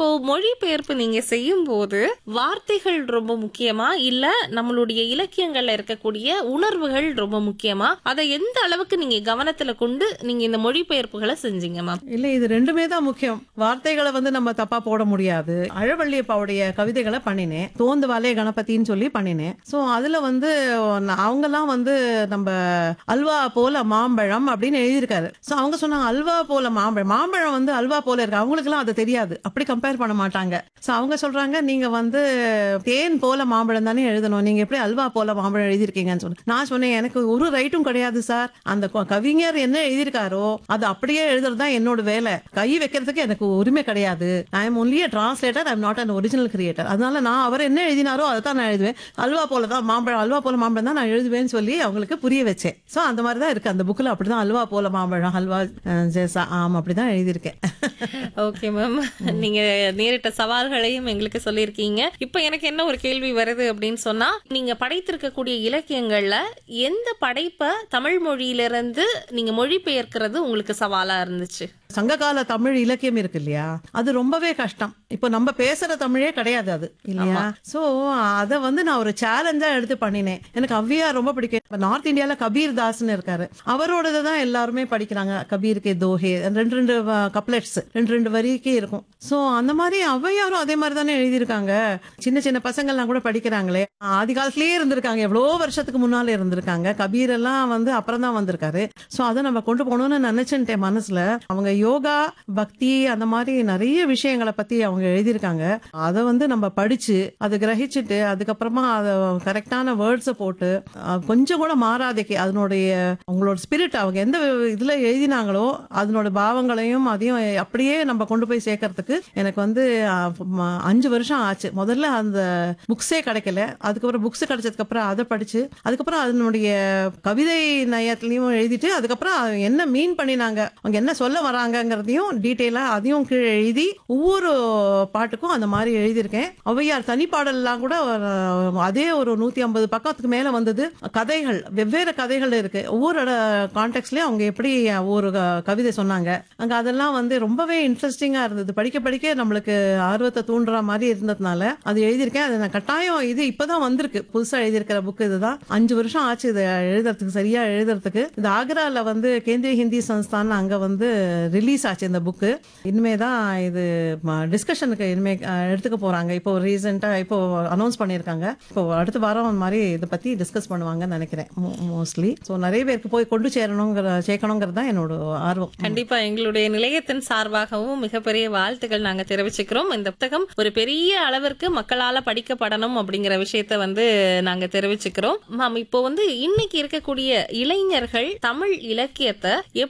இப்போ மொழிபெயர்ப்பு நீங்க செய்யும் போது வார்த்தைகள் ரொம்ப முக்கியமா இல்ல நம்மளுடைய இலக்கியங்கள்ல இருக்கக்கூடிய உணர்வுகள் ரொம்ப முக்கியமா அதை எந்த அளவுக்கு நீங்க கவனத்துல கொண்டு நீங்க இந்த மொழிபெயர்ப்புகளை செஞ்சீங்க மேம் இல்ல இது ரெண்டுமே தான் முக்கியம் வார்த்தைகளை வந்து நம்ம தப்பா போட முடியாது அழவள்ளியப்பாவுடைய கவிதைகளை பண்ணினேன் தோந்து வாலே கணபதின்னு சொல்லி பண்ணினேன் சோ அதுல வந்து அவங்கெல்லாம் வந்து நம்ம அல்வா போல மாம்பழம் அப்படின்னு எழுதியிருக்காரு சோ அவங்க சொன்னாங்க அல்வா போல மாம்பழம் மாம்பழம் வந்து அல்வா போல இருக்கு அவங்களுக்குலாம் அது தெரியாது அப்படி கம்பேர் பண்ண மாட்டாங்க சோ அவங்க சொல்றாங்க நீங்க வந்து தேன் போல மாம்பழம் தானே எழுதணும் நீங்க எப்படி அல்வா போல மாம்பழம் எழுதியிருக்கீங்கன்னு சொன்னேன் நான் சொன்னேன் எனக்கு ஒரு ரைட்டும் கிடையாது சார் அந்த கொ- கவிஞர் என்ன எழுதியிருக்காரோ அது அப்படியே எழுதுறது தான் என்னோட வேலை கை வைக்கிறதுக்கு எனக்கு உரிமை கிடையாது I am only translator I am not an original creator அதனால நான் அவர் என்ன எழுதினாரோ அதை தான் நான் எழுதுவேன் அல்வா போல தான் மாம்பழம் அல்வா போல மாம்பழம் தான் நான் எழுதுவேன்னு சொல்லி அவங்களுக்கு புரிய வச்சேன் ஸோ அந்த மாதிரி தான் இருக்கு அந்த புக்கில் அப்படிதான் அல்வா போல மாம்பழம் அல்வா அஹ், ஜெசா ஆம் அப்படிதான் எழுதியிருக்கேன் ஓகே மேம் நீங்க நேரிட்ட சவால்களையும் எங்களுக்கு சொல்லியிருக்கீங்க இப்போ எனக்கு என்ன ஒரு கேள்வி வருது அப்படின்னு சொன்னா நீங்க படைத்திருக்கக்கூடிய இலக்கியங்கள்ல எந்த படைப்பை தமிழ் மொழியிலிருந்து நீங்க மொழிபெயர்க்கிறது உங்களுக்கு சவாலா இருந்துச்சு சங்ககால தமிழ் இலக்கியம் இருக்கு இல்லையா அது ரொம்பவே கஷ்டம் இப்போ நம்ம பேசுற தமிழே கிடையாது அது இல்லையா சோ அத வந்து நான் ஒரு சேலஞ்சா எடுத்து பண்ணினேன் எனக்கு அவ்வியா ரொம்ப பிடிக்கும் இப்ப நார்த் இந்தியால கபீர் தாஸ்னு இருக்காரு அவரோடது தான் எல்லாருமே படிக்கிறாங்க கபீர் கே தோஹே ரெண்டு ரெண்டு கப்லெட்ஸ் ரெண்டு ரெண்டு வரிக்கே இருக்கும் சோ அந்த மாதிரி ஔவையாரும் அதே மாதிரி தானே எழுதியிருக்காங்க சின்ன சின்ன பசங்கள்லாம் கூட படிக்கிறாங்களே ஆதி காலத்திலேயே இருந்திருக்காங்க எவ்வளோ வருஷத்துக்கு முன்னால இருந்திருக்காங்க கபீர் எல்லாம் வந்து அப்புறம் தான் வந்திருக்காரு சோ அதை நம்ம கொண்டு போகணும்னு நினைச்சுட்டேன் மனசுல அவங்க யோகா பக்தி அந்த மாதிரி நிறைய விஷயங்களை பத்தி அவங்க எழுதியிருக்காங்க அதை வந்து நம்ம படிச்சு அதை கிரகிச்சுட்டு அதுக்கப்புறமா அதை கரெக்டான வேர்ட்ஸை போட்டு அஹ், கொஞ்சம் கூட மாறாதைக்கு அதனுடைய அவங்களோட ஸ்பிரிட் அவங்க எந்த இதுல எழுதினாங்களோ அதனோட பாவங்களையும் அதையும் அப்படியே நம்ம கொண்டு போய் சேர்க்கறதுக்கு எனக்கு வந்து அஹ், ம- அஞ்சு வருஷம் ஆச்சு முதல்ல அந்த புக்ஸே கிடைக்கல அதுக்கப்புறம் புக்ஸ் கிடைச்சதுக்கு அப்புறம் அதை படிச்சு அதுக்கப்புறம் அதனுடைய கவிதை நயத்துலயும் எழுதிட்டு அதுக்கப்புறம் அது என்ன மீன் பண்ணினாங்க அவங்க என்ன சொல்ல வராங்கங்கிறதையும் டீட்டெயிலா அதையும் கீழே எழுதி ஒவ்வொரு பாட்டுக்கும் அந்த மாதிரி எழுதியிருக்கேன் ஔவையார் தனிப்பாடல்லாம் கூட ஒரு, அதே ஒரு நூத்தி ஐம்பது பக்கத்துக்கு மேல வந்தது கதைகள் வெவ்வேறு கதைகள் இருக்கு ஒவ்வொரு கான்டெக்ட்லயும் அவங்க எப்படி ஒவ்வொரு க- கவிதை சொன்னாங்க அங்க அதெல்லாம் வந்து ரொம்பவே இன்ட்ரெஸ்டிங்கா இருந்தது படிக்க படிக்க நம்மளுக்கு ஆர்வத்தை தூண்டுற மாதிரி இருந்ததுனால அது எழுதியிருக்கேன் அது நான் கட்டாயம் இது இப்பதான் வந்திருக்கு புதுசா எழுதியிருக்கிற புக் இதுதான் அஞ்சு வருஷம் ஆச்சு இதை எழுதுறதுக்கு சரியா எழுதுறதுக்கு இது ஆக்ரால வந்து கேந்திரிய ஹிந்தி சன்ஸ்தான் அங்க வந்து ரிலீஸ் ஆச்சு இந்த புக்கு இனிமே தான் இது டிஸ்கஷனுக்கு இனிமே அஹ், எடுத்துக்க போறாங்க இப்போ ரீசெண்டா இப்போ அனௌன்ஸ் பண்ணியிருக்காங்க இப்போ அடுத்த வாரம் அந்த மாதிரி இதை பத்தி டிஸ்கஸ் பண்ணுவாங்கன்னு நினைக்கிறேன் மோஸ்ட்லி ஸோ நிறைய பேருக்கு போய் கொண்டு சேரணுங்கிற சேர்க்கணுங்கிறது தான் என்னோட ஆர்வம் கண்டிப்பா எங்களுடைய நிலையத்தின் சார்பாகவும் மிகப்பெரிய வாழ்த்துக்கள் நாங்க தெரிவிச்சுக்கிறோம் இந்த புத்தகம் ஒரு பெரிய அளவிற்கு மக்களால படிக்கப்படணும் அப்படிங்கிற விஷயத்த வந்து நாங்க தெரிவிச்சுக்கிறோம் மேம் இப்போ வந்து இன்னைக்கு இருக்கக்கூடிய இளைஞர்கள் தமிழ் இலக்கியத்தை